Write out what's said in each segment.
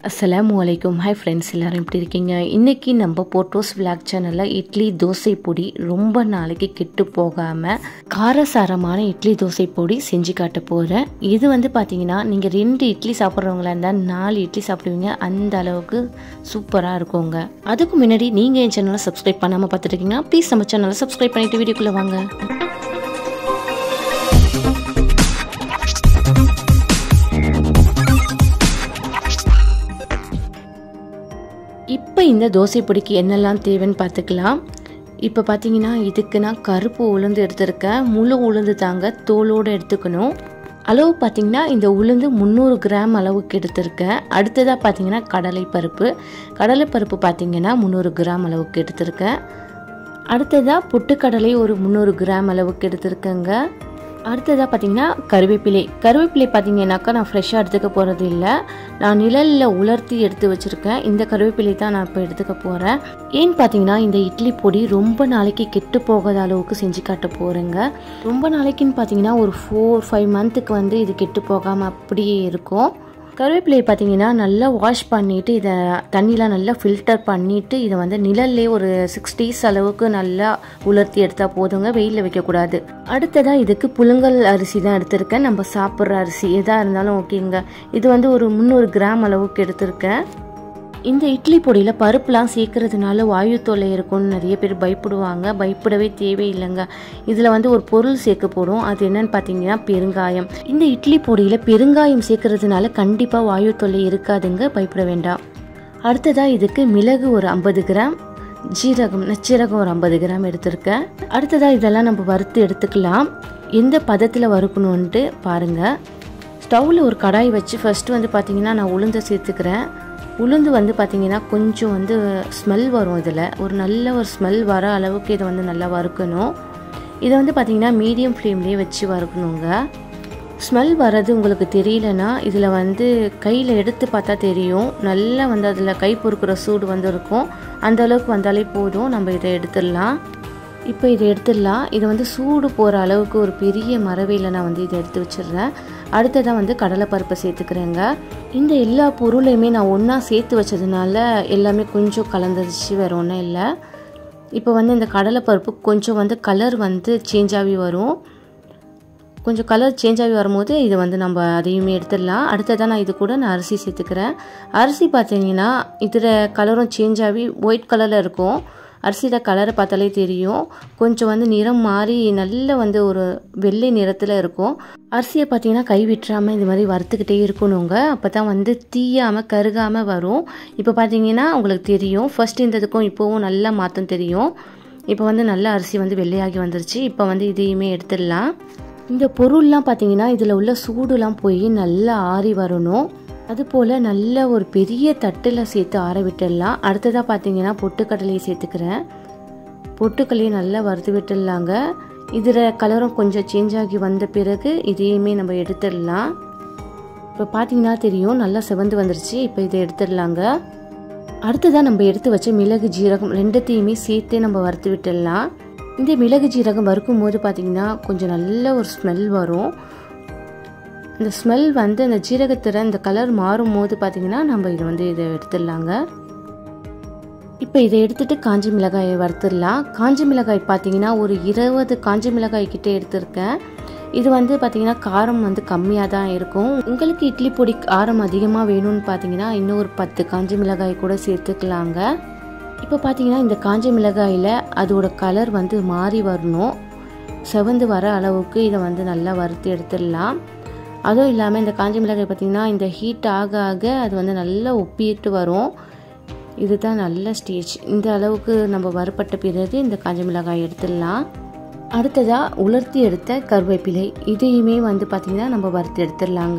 அஸ்ஸலாமு அலைக்கும் hi friends எல்லோரும் எப்படி இருக்கீங்க இன்றைக்கி நம்ம போட்டோஸ் விளாக் சேனலில் இட்லி தோசை பொடி ரொம்ப நாளைக்கு கெட்டு போகாமல் காரசாரமான இட்லி தோசை பொடி செஞ்சு காட்ட போகிறேன் இது வந்து பார்த்தீங்கன்னா நீங்கள் ரெண்டு இட்லி சாப்பிட்றவங்களா இருந்தால் நாலு இட்லி சாப்பிடுவீங்க அந்த அளவுக்கு சூப்பராக இருக்குங்க அதுக்கு முன்னாடி நீங்கள் என் சேனலை சப்ஸ்கிரைப் பண்ணாமல் பார்த்துருக்கீங்கன்னா ப்ளீஸ் நம்ம சேனலை சப்ஸ்கிரைப் பண்ணிவிட்டு வீடியோக்குள்ளே வாங்க இப்போ இந்த தோசை பொடிக்கு என்னெல்லாம் தேவைன்னு பார்த்துக்கலாம் இப்போ பார்த்தீங்கன்னா இதுக்கு நான் கருப்பு உளுந்து எடுத்திருக்கேன் முழு உளுந்து தாங்க தோலோடு எடுத்துக்கணும் அளவு பார்த்தீங்கன்னா இந்த உளுந்து முந்நூறு கிராம் அளவுக்கு எடுத்திருக்கேன் அடுத்ததாக பார்த்தீங்கன்னா கடலை பருப்பு கடலை பருப்பு பார்த்தீங்கன்னா முந்நூறு கிராம் அளவுக்கு எடுத்திருக்கேன் அடுத்ததாக பொட்டுக்கடலை ஒரு முந்நூறு கிராம் அளவுக்கு எடுத்திருக்கேங்க அடுத்ததாக பார்த்தீங்கன்னா கருவேப்பிலை கருவேப்பிலை பார்த்தீங்கன்னாக்கா நான் ஃப்ரெஷ்ஷாக எடுத்துக்க போகிறது இல்லை நான் நிழலில் உலர்த்தி எடுத்து வச்சுருக்கேன் இந்த கருவேப்பிலை தான் நான் இப்போ எடுத்துக்க போகிறேன் ஏன்னு பார்த்தீங்கன்னா இந்த இட்லி பொடி ரொம்ப நாளைக்கு கெட்டு போகாத அளவுக்கு செஞ்சு காட்ட போகிறேங்க ரொம்ப நாளைக்குன்னு பார்த்தீங்கன்னா ஒரு ஃபோர் ஃபைவ் மந்த்துக்கு வந்து இது கெட்டு போகாமல் அப்படியே இருக்கும் கருவேப்பிலையை பார்த்தீங்கன்னா நல்லா வாஷ் பண்ணிவிட்டு இதை தண்ணியில் நல்லா ஃபில்டர் பண்ணிவிட்டு இதை வந்து நிழல்லே ஒரு சிக்ஸ் டேஸ் அளவுக்கு நல்லா உலர்த்தி எடுத்தால் போதுங்க வெயிலில் வைக்கக்கூடாது அடுத்ததாக இதுக்கு புழுங்கல் அரிசி தான் எடுத்திருக்கேன் நம்ம சாப்பிட்ற அரிசி எதாக இருந்தாலும் ஓகேங்க இது வந்து ஒரு முந்நூறு கிராம் அளவுக்கு எடுத்திருக்கேன் இந்த இட்லி பொடியில் பருப்புலாம் சேர்க்கறதுனால வாயு தொல்லை இருக்கும்னு நிறைய பேர் பயப்படுவாங்க பயப்படவே தேவையில்லைங்க இதில் வந்து ஒரு பொருள் சேர்க்க போடும் அது என்னன்னு பார்த்தீங்கன்னா பெருங்காயம் இந்த இட்லி பொடியில் பெருங்காயம் சேர்க்கறதுனால கண்டிப்பாக வாயு தொல்லை இருக்காதுங்க பயப்பட வேண்டாம் அடுத்ததாக இதுக்கு மிளகு ஒரு ஐம்பது கிராம் ஜீரகம் நச்சீரகம் ஒரு ஐம்பது கிராம் எடுத்திருக்கேன் அடுத்ததாக இதெல்லாம் நம்ம வறுத்து எடுத்துக்கலாம் எந்த பதத்தில் வறுக்கணுன்ட்டு பாருங்கள் ஸ்டவ்வில் ஒரு கடாய் வச்சு ஃபஸ்ட்டு வந்து பார்த்திங்கன்னா நான் உளுந்தை சேர்த்துக்கிறேன் உளுந்து வந்து பார்த்திங்கன்னா கொஞ்சம் வந்து ஸ்மெல் வரும் இதில் ஒரு நல்ல ஒரு ஸ்மெல் வர அளவுக்கு இதை வந்து நல்லா வறுக்கணும் இதை வந்து பார்த்திங்கன்னா மீடியம் ஃப்ளேம்லேயே வச்சு வறுக்கணுங்க ஸ்மெல் வர்றது உங்களுக்கு தெரியலனா இதில் வந்து கையில் எடுத்து பார்த்தா தெரியும் நல்லா வந்து அதில் கை பொறுக்கிற சூடு வந்து இருக்கும் அந்த அளவுக்கு வந்தாலே போதும் நம்ம இதை எடுத்துடலாம் இப்போ இதை எடுத்துடலாம் இதை வந்து சூடு போகிற அளவுக்கு ஒரு பெரிய மரவையில் நான் வந்து இதை எடுத்து வச்சிடுறேன் அடுத்ததாக வந்து கடலைப்பருப்பை சேர்த்துக்கிறேங்க இந்த எல்லா பொருளையுமே நான் ஒன்றா சேர்த்து வச்சதுனால எல்லாமே கொஞ்சம் கலந்துருச்சு வேறு ஒன்றும் இல்லை இப்போ வந்து இந்த கடலைப்பருப்பு கொஞ்சம் வந்து கலர் வந்து சேஞ்ச் ஆகி வரும் கொஞ்சம் கலர் சேஞ்ச் ஆகி வரும்போது இதை வந்து நம்ம அதையுமே எடுத்துடலாம் அடுத்ததாக நான் இது கூட நான் அரிசி சேர்த்துக்கிறேன் அரிசி பார்த்தீங்கன்னா இதில் கலரும் சேஞ்ச் ஆகி ஒயிட் கலரில் இருக்கும் அரிசியோட கலரை பார்த்தாலே தெரியும் கொஞ்சம் வந்து நிறம் மாறி நல்ல வந்து ஒரு வெள்ளை நிறத்தில் இருக்கும் அரிசியை பார்த்தீங்கன்னா கை விட்டுறாமல் இது மாதிரி வறுத்துக்கிட்டே இருக்கணுங்க அப்போ தான் வந்து தீயாமல் கருகாமல் வரும் இப்போ பார்த்தீங்கன்னா உங்களுக்கு தெரியும் ஃபஸ்ட் இருந்ததுக்கும் இப்போவும் நல்லா மாற்றம் தெரியும் இப்போ வந்து நல்ல அரிசி வந்து வெள்ளையாகி வந்துருச்சு இப்போ வந்து இதையுமே எடுத்துடலாம் இந்த பொருள்லாம் பார்த்தீங்கன்னா இதில் உள்ள சூடுலாம் போய் நல்லா ஆறி வரணும் அதுபோல் நல்ல ஒரு பெரிய தட்டில் சேர்த்து ஆற விட்டுடலாம் அடுத்ததாக பார்த்தீங்கன்னா பொட்டுக்கடலையை சேர்த்துக்கிறேன் பொட்டுக்கடலையை நல்லா வறுத்து விட்டுடலாங்க இதில் கலரும் கொஞ்சம் சேஞ்ச் ஆகி வந்த பிறகு இதையுமே நம்ம எடுத்துடலாம் இப்போ பார்த்தீங்கன்னா தெரியும் நல்லா செவந்து வந்துருச்சு இப்போ இதை எடுத்துடலாங்க அடுத்ததாக நம்ம எடுத்து வச்ச மிளகு ஜீரகம் ரெண்டுத்தையுமே சேர்த்தே நம்ம வறுத்து விட்டுடலாம் இந்த மிளகு ஜீரகம் வறுக்கும் போது பார்த்திங்கன்னா கொஞ்சம் நல்ல ஒரு ஸ்மெல் வரும் இந்த ஸ்மெல் வந்து அந்த ஜீரகத்தில் இந்த கலர் மாறும் போது பார்த்திங்கன்னா நம்ம இதை வந்து இதை எடுத்துடலாங்க இப்போ இதை எடுத்துகிட்டு காஞ்சி மிளகாயை வறுத்துடலாம் காஞ்சி மிளகாய் பார்த்தீங்கன்னா ஒரு இருபது காஞ்சி மிளகாய் கிட்டே எடுத்திருக்கேன் இது வந்து பார்த்திங்கன்னா காரம் வந்து கம்மியாக தான் இருக்கும் உங்களுக்கு இட்லி பொடி காரம் அதிகமாக வேணும்னு பார்த்தீங்கன்னா இன்னும் ஒரு பத்து காஞ்சி மிளகாய் கூட சேர்த்துக்கலாங்க இப்போ பார்த்தீங்கன்னா இந்த காஞ்ச மிளகாயில் அதோட கலர் வந்து மாறி வரணும் செவந்து வர அளவுக்கு இதை வந்து நல்லா வறுத்து எடுத்துடலாம் அதுவும் இல்லாமல் இந்த காஞ்ச மிளகாய் பார்த்திங்கன்னா இந்த ஹீட் ஆக ஆக அது வந்து நல்லா ஒப்பிட்டு வரும் இதுதான் நல்ல ஸ்டேஜ் இந்த அளவுக்கு நம்ம வறுப்பட்ட பிறகு இந்த காஞ்ச மிளகாய் எடுத்துடலாம் அடுத்ததாக உலர்த்தி எடுத்த கருவேப்பிலை இதையுமே வந்து பார்த்திங்கன்னா நம்ம வறுத்து எடுத்துடலாங்க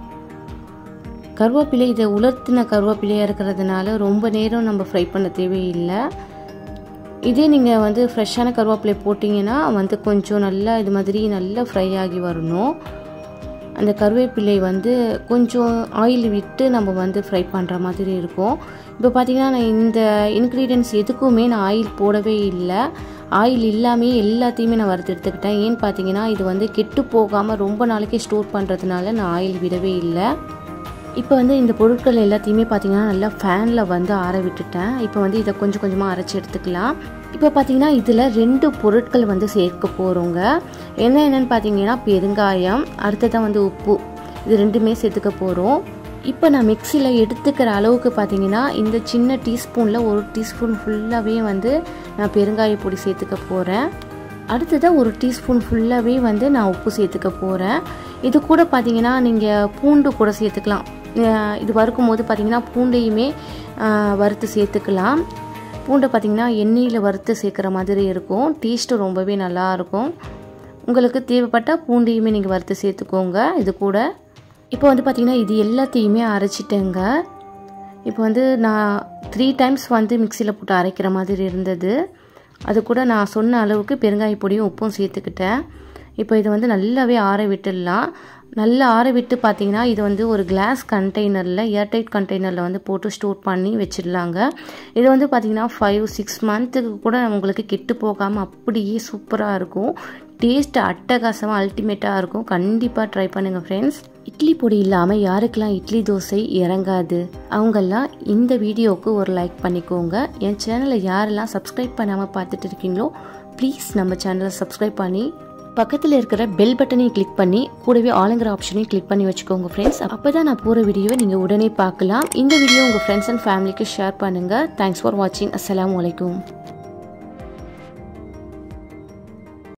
கருவேப்பிலை இதை உலர்த்தின கருவேப்பிலையாக இருக்கிறதுனால ரொம்ப நேரம் நம்ம ஃப்ரை பண்ண தேவையில்லை இதே நீங்கள் வந்து ஃப்ரெஷ்ஷான கருவேப்பிலை போட்டிங்கன்னா வந்து கொஞ்சம் நல்லா இது மாதிரி நல்லா ஃப்ரை ஆகி வரணும் அந்த கருவேப்பிலை வந்து கொஞ்சம் ஆயில் விட்டு நம்ம வந்து ஃப்ரை பண்ணுற மாதிரி இருக்கும் இப்போ பார்த்தீங்கன்னா நான் இந்த இன்க்ரீடியன்ஸ் எதுக்குமே நான் ஆயில் போடவே இல்லை ஆயில் இல்லாமே எல்லாத்தையுமே நான் வறுத்து எடுத்துக்கிட்டேன் ஏன்னு பார்த்தீங்கன்னா இது வந்து கெட்டு போகாமல் ரொம்ப நாளைக்கு ஸ்டோர் பண்ணுறதுனால நான் ஆயில் விடவே இல்லை இப்போ வந்து இந்த பொருட்கள் எல்லாத்தையுமே பார்த்தீங்கன்னா நல்லா ஃபேனில் வந்து ஆற விட்டுட்டேன் இப்போ வந்து இதை கொஞ்சம் கொஞ்சமாக அரைச்சி எடுத்துக்கலாம் இப்போ பார்த்தீங்கன்னா இதில் ரெண்டு பொருட்கள் வந்து சேர்க்க போகிறோங்க என்ன என்னன்னு பார்த்தீங்கன்னா பெருங்காயம் அடுத்ததான் வந்து உப்பு இது ரெண்டுமே சேர்த்துக்க போகிறோம் இப்போ நான் மிக்சியில் எடுத்துக்கிற அளவுக்கு பார்த்தீங்கன்னா இந்த சின்ன டீஸ்பூனில் ஒரு டீஸ்பூன் ஃபுல்லாகவே வந்து நான் பெருங்காய பொடி சேர்த்துக்க போகிறேன் அடுத்ததாக ஒரு டீஸ்பூன் ஃபுல்லாகவே வந்து நான் உப்பு சேர்த்துக்க போகிறேன் இது கூட பார்த்தீங்கன்னா நீங்கள் பூண்டு கூட சேர்த்துக்கலாம் அஹ் இது வறுக்கும் போது பார்த்தீங்கன்னா பூண்டையுமே அஹ், வறுத்து சேர்த்துக்கலாம் பூண்டை பார்த்தீங்கன்னா எண்ணெயில் வறுத்து சேர்க்குற மாதிரி இருக்கும் டேஸ்ட்டு ரொம்பவே நல்லா இருக்கும் உங்களுக்கு தேவைப்பட்டால் பூண்டையுமே நீங்கள் வறுத்து சேர்த்துக்கோங்க இது கூட இப்போ வந்து பார்த்திங்கன்னா இது எல்லாத்தையுமே அரைச்சிட்டேங்க இப்போ வந்து நான் த்ரீ டைம்ஸ் வந்து மிக்சியில் போட்டு அரைக்கிற மாதிரி இருந்தது அது கூட நான் சொன்ன அளவுக்கு பெருங்காய பொடியும் உப்பும் சேர்த்துக்கிட்டேன் இப்போ இதை வந்து நல்லாவே ஆற விட்டுடலாம் நல்லா ஆற விட்டு பார்த்தீங்கன்னா இது வந்து ஒரு கிளாஸ் கண்டெய்னரில் ஏர்டைட் கண்டெய்னரில் வந்து போட்டு ஸ்டோர் பண்ணி வச்சிடலாங்க இது வந்து பார்த்தீங்கன்னா ஃபைவ் சிக்ஸ் மந்த்துக்கு கூட உங்களுக்கு கெட்டு போகாமல் அப்படியே சூப்பராக இருக்கும் டேஸ்ட் அட்டகாசமாக அல்டிமேட்டாக இருக்கும் கண்டிப்பாக ட்ரை பண்ணுங்கள் ஃப்ரெண்ட்ஸ் இட்லி பொடி இல்லாமல் யாருக்கெல்லாம் இட்லி தோசை இறங்காது அவங்கெல்லாம் இந்த வீடியோவுக்கு ஒரு லைக் பண்ணிக்கோங்க என் சேனலை யாரெல்லாம் சப்ஸ்கிரைப் பண்ணாமல் பார்த்துட்டு இருக்கீங்களோ ப்ளீஸ் நம்ம சேனலை சப்ஸ்கிரைப் பண்ணி பக்கத்தில் இருக்கிற பெல் பட்டனையும் கிளிக் பண்ணி கூடவே ஆளுங்கிற ஆப்ஷனையும் கிளிக் பண்ணி வச்சுக்கோங்க ஃப்ரெண்ட்ஸ் அப்போ தான் நான் போகிற வீடியோவை நீங்கள் உடனே பார்க்கலாம் இந்த வீடியோ உங்கள் ஃப்ரெண்ட்ஸ் அண்ட் ஃபேமிலிக்கு ஷேர் பண்ணுங்கள் தேங்க்ஸ் ஃபார் வாட்சிங் அஸ்ஸலாமு அலைக்கும்